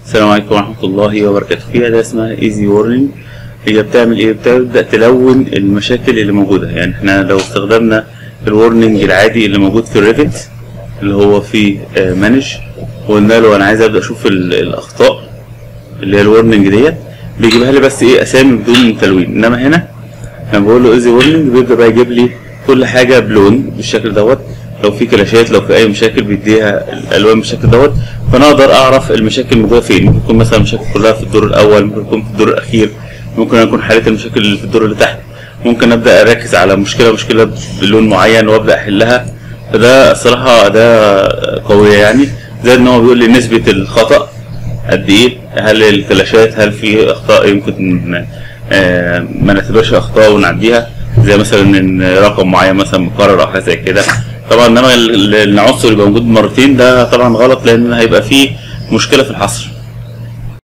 السلام عليكم ورحمة الله وبركاته في أداة اسمها ايزي وورنينج هي بتعمل ايه بتبدأ تلون المشاكل اللي موجودة يعني احنا لو استخدمنا الورنينج العادي اللي موجود في الريفت اللي هو في مانج وقلنا له انا عايز ابدا اشوف ال- الاخطاء اللي هي الورنينج ديت بيجيبها لي بس ايه اسامي بدون تلوين انما هنا لما بقول له ايزي وورنينج بيبدا بقى يجيب لي كل حاجه بلون بالشكل دوت لو في كلاشات لو في اي مشاكل بيديها الالوان بالشكل دوت فانا اقدر اعرف المشاكل الموجوده فين ممكن يكون مثلا المشاكل كلها في الدور الاول ممكن يكون في الدور الاخير ممكن يكون حالات المشاكل اللي في الدور اللي تحت ممكن ابدا اركز على مشكله مشكله بلون معين وابدا احلها فده الصراحه اداه قويه يعني زي ان هو بيقول لي نسبه الخطا قد ايه هل الكلاشات هل في اخطاء يمكن آه، ما نعتبرش اخطاء ونعديها زي مثلا ان رقم معين مثلا مكرر او حاجه زي كده طبعا انما ال- ال- العنصر يبقى موجود مرتين ده طبعا غلط لان هيبقى فيه مشكله في الحصر